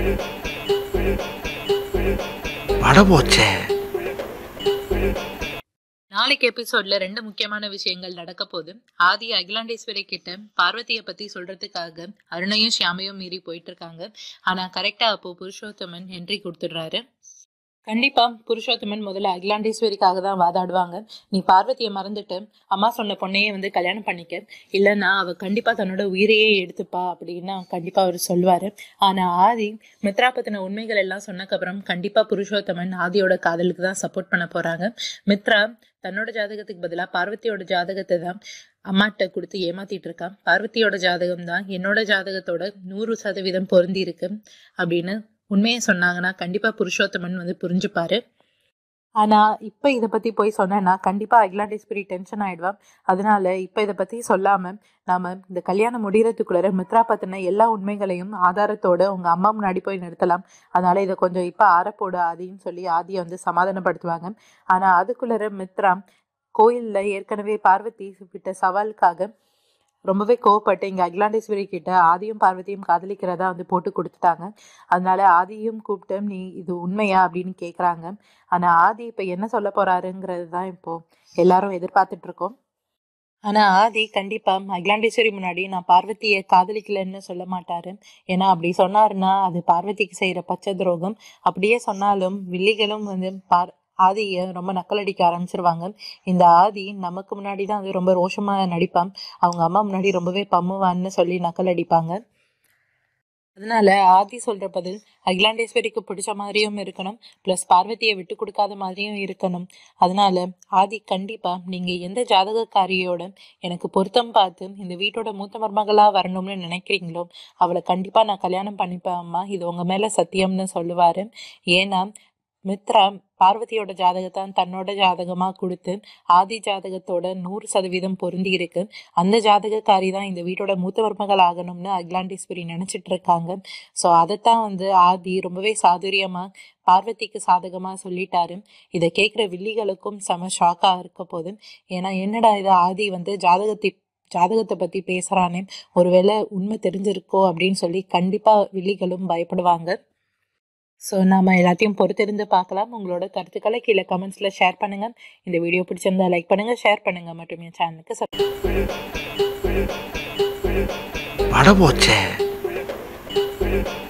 வட போச்சே நாளைக்கு எபிசோட்ல ரெண்டு முக்கியமான விஷயங்கள் நடக்க போகுது ஆதி அகிலாண்டேஸ்வரி கிட்ட பார்வதியை பத்தி சொல்றதுக்காக அருணையும் ஷியாமையும் மீறி போயிட்டு இருக்காங்க ஆனா கரெக்டா அப்போ புருஷோத்தமன் என்ட்ரி கொடுத்துடுறாரு கண்டிப்பா புருஷோத்தமன் முதல்ல அகிலாண்டேஸ்வரிக்காக தான் வாதாடுவாங்க நீ பார்வதியை மறந்துட்டு அம்மா சொன்ன பொண்ணையே வந்து கல்யாணம் பண்ணிக்க இல்லைன்னா அவ கண்டிப்பா தன்னோட உயிரையே எடுத்துப்பா அப்படின்னு கண்டிப்பா அவர் சொல்லுவாரு ஆனா ஆதி மித்ரா பத்தின உண்மைகள் எல்லாம் சொன்னக்கப்புறம் கண்டிப்பா புருஷோத்தமன் ஆதியோட காதலுக்கு தான் சப்போர்ட் பண்ண போறாங்க மித்ரா தன்னோட ஜாதகத்துக்கு பதிலாக பார்வதியோட ஜாதகத்தை தான் அம்மாட்ட கொடுத்து ஏமாத்திட்டு இருக்கான் பார்வதியோட ஜாதகம் தான் என்னோட ஜாதகத்தோட நூறு சதவீதம் பொருந்தி இருக்கு அப்படின்னு உண்மையை சொன்னாங்கன்னா கண்டிப்பா புருஷோத்தமன் வந்து புரிஞ்சுப்பாரு ஆனா இப்ப இதை பத்தி போய் சொன்னேன்னா கண்டிப்பா அகிலாண்டேஸ்வரி டென்ஷன் ஆயிடுவான் அதனால இப்ப இதை பத்தி சொல்லாம நாம இந்த கல்யாணம் முடியறதுக்குள்ள மித்ரா பத்தின எல்லா உண்மைகளையும் ஆதாரத்தோட உங்க அம்மா முன்னாடி போய் நிறுத்தலாம் அதனால இதை கொஞ்சம் இப்ப ஆறப்போடு ஆதின்னு சொல்லி ஆதியை வந்து சமாதானப்படுத்துவாங்க ஆனா அதுக்குள்ளர மித்ரா கோயில்ல ஏற்கனவே பார்வதி விட்ட சவாலுக்காக ரொம்பவே கோவப்பட்டு இங்க அகிலாண்டேஸ்வரி கிட்ட ஆதியும் பார்வதியும் காதலிக்கிறதா வந்து போட்டு கொடுத்துட்டாங்க அதனால ஆதியும் கூப்பிட்டு நீ இது உண்மையா அப்படின்னு கேக்குறாங்க ஆனா ஆதி இப்ப என்ன சொல்ல போறாருங்கிறது தான் இப்போ எல்லாரும் எதிர்பார்த்துட்டு இருக்கோம் ஆனா ஆதி கண்டிப்பா அகிலாண்டேஸ்வரி முன்னாடி நான் பார்வதியை காதலிக்கலன்னு சொல்ல மாட்டாரு ஏன்னா அப்படி சொன்னாருன்னா அது பார்வதிக்கு செய்யற பச்சை துரோகம் அப்படியே சொன்னாலும் வில்லிகளும் வந்து பார் ஆதியை ரொம்ப நக்கலடிக்க ஆரம்பிச்சிருவாங்க இந்த ஆதி நமக்கு முன்னாடி தான் அது ரொம்ப ரோஷமா நடிப்பான் அவங்க அம்மா முன்னாடி ரொம்பவே பம்முவான்னு சொல்லி நக்கல் அடிப்பாங்க அதனால ஆதி சொல்ற பதில் அகிலாண்டேஸ்வரிக்கு பிடிச்ச மாதிரியும் இருக்கணும் ப்ளஸ் பார்வதியை விட்டு கொடுக்காத மாதிரியும் இருக்கணும் அதனால ஆதி கண்டிப்பா நீங்க எந்த ஜாதகக்காரியோட எனக்கு பொருத்தம் பார்த்து இந்த வீட்டோட மூத்த மருமகளா வரணும்னு நினைக்கிறீங்களோ அவளை கண்டிப்பா நான் கல்யாணம் பண்ணிப்பேன் அம்மா இது உங்க மேல சத்தியம்னு சொல்லுவாரு ஏன்னா மித்ரா பார்வதியோட ஜாதகத்தான் தன்னோட ஜாதகமா கொடுத்து ஆதி ஜாதகத்தோட நூறு சதவீதம் பொருந்தி இருக்கு அந்த ஜாதகக்காரி தான் இந்த வீட்டோட மூத்த மருமகள் ஆகணும்னு அகிலாண்டேஸ்வரி நினைச்சிட்டு இருக்காங்க ஸோ அதைத்தான் வந்து ஆதி ரொம்பவே சாதுரியமா பார்வதிக்கு சாதகமா சொல்லிட்டாரு இதை கேட்குற வில்லிகளுக்கும் செம ஷாக்கா இருக்க போது ஏன்னா என்னடா இது ஆதி வந்து ஜாதகத்தை ஜாதகத்தை பத்தி பேசுறானே ஒருவேளை உண்மை தெரிஞ்சிருக்கோ அப்படின்னு சொல்லி கண்டிப்பா வில்லிகளும் பயப்படுவாங்க ஸோ நாம எல்லாத்தையும் பொறுத்திருந்து பார்க்கலாம் உங்களோட கருத்துக்களை கீழே கமெண்ட்ஸில் ஷேர் பண்ணுங்க இந்த வீடியோ பிடிச்சிருந்தா லைக் பண்ணுங்க ஷேர் பண்ணுங்க மற்றும் என் சேனலுக்கு சப் வட போச்சே